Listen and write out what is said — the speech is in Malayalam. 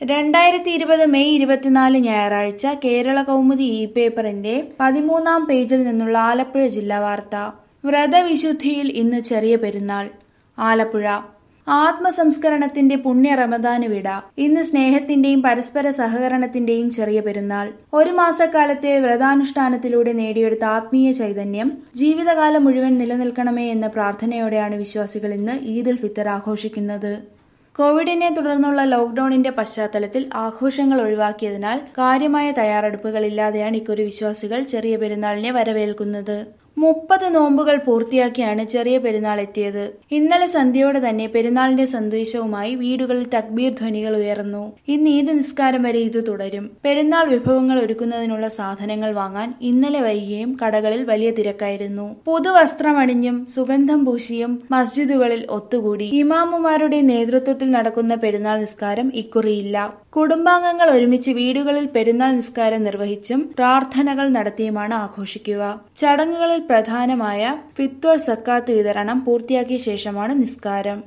രണ്ടായിരത്തി ഇരുപത് മെയ് ഇരുപത്തിനാല് ഞായറാഴ്ച കേരള കൗമുദി ഇ പേപ്പറിന്റെ പതിമൂന്നാം പേജിൽ നിന്നുള്ള ആലപ്പുഴ ജില്ലാ വാർത്ത വ്രതവിശുദ്ധിയിൽ ഇന്ന് ചെറിയ പെരുന്നാൾ ആലപ്പുഴ ആത്മസംസ്കരണത്തിന്റെ പുണ്യ റമദാന് വിട ഇന്ന് സ്നേഹത്തിന്റെയും പരസ്പര സഹകരണത്തിന്റെയും ചെറിയ പെരുന്നാൾ ഒരു മാസക്കാലത്തെ വ്രതാനുഷ്ഠാനത്തിലൂടെ നേടിയെടുത്ത ആത്മീയ ചൈതന്യം ജീവിതകാലം മുഴുവൻ നിലനിൽക്കണമേ എന്ന പ്രാർത്ഥനയോടെയാണ് വിശ്വാസികൾ ഇന്ന് ഈദുൽ ഫിത്തർ ആഘോഷിക്കുന്നത് കോവിഡിനെ തുടർന്നുള്ള ലോക്ഡൌണിന്റെ പശ്ചാത്തലത്തിൽ ആഘോഷങ്ങൾ ഒഴിവാക്കിയതിനാൽ കാര്യമായ തയ്യാറെടുപ്പുകളില്ലാതെയാണ് ഇക്കുറി വിശ്വാസികൾ ചെറിയ പെരുന്നാളിനെ വരവേൽക്കുന്നത് മുപ്പത് നോമ്പുകൾ പൂർത്തിയാക്കിയാണ് ചെറിയ പെരുന്നാൾ എത്തിയത് ഇന്നലെ സന്ധ്യയോടെ തന്നെ പെരുന്നാളിന്റെ സന്ദേശവുമായി വീടുകളിൽ തക്ബീർ ധ്വനികൾ ഉയർന്നു ഇന്ന് ഈദ് നിസ്കാരം വരെ ഇത് തുടരും പെരുന്നാൾ വിഭവങ്ങൾ ഒരുക്കുന്നതിനുള്ള സാധനങ്ങൾ വാങ്ങാൻ ഇന്നലെ വൈകിയും കടകളിൽ വലിയ തിരക്കായിരുന്നു പുതുവസ്ത്രമണിഞ്ഞും സുഗന്ധം പൂശിയും മസ്ജിദുകളിൽ ഒത്തുകൂടി ഇമാമുമാരുടെ നേതൃത്വത്തിൽ നടക്കുന്ന പെരുന്നാൾ നിസ്കാരം ഇക്കുറിയില്ല കുടുംബാംഗങ്ങൾ ഒരുമിച്ച് വീടുകളിൽ പെരുന്നാൾ നിസ്കാരം നിർവഹിച്ചും പ്രാർത്ഥനകൾ നടത്തിയുമാണ് ആഘോഷിക്കുക ചടങ്ങുകളിൽ പ്രധാനമായ ഫിത്വർ സക്കാത്ത് വിതരണം പൂർത്തിയാക്കിയ ശേഷമാണ് നിസ്കാരം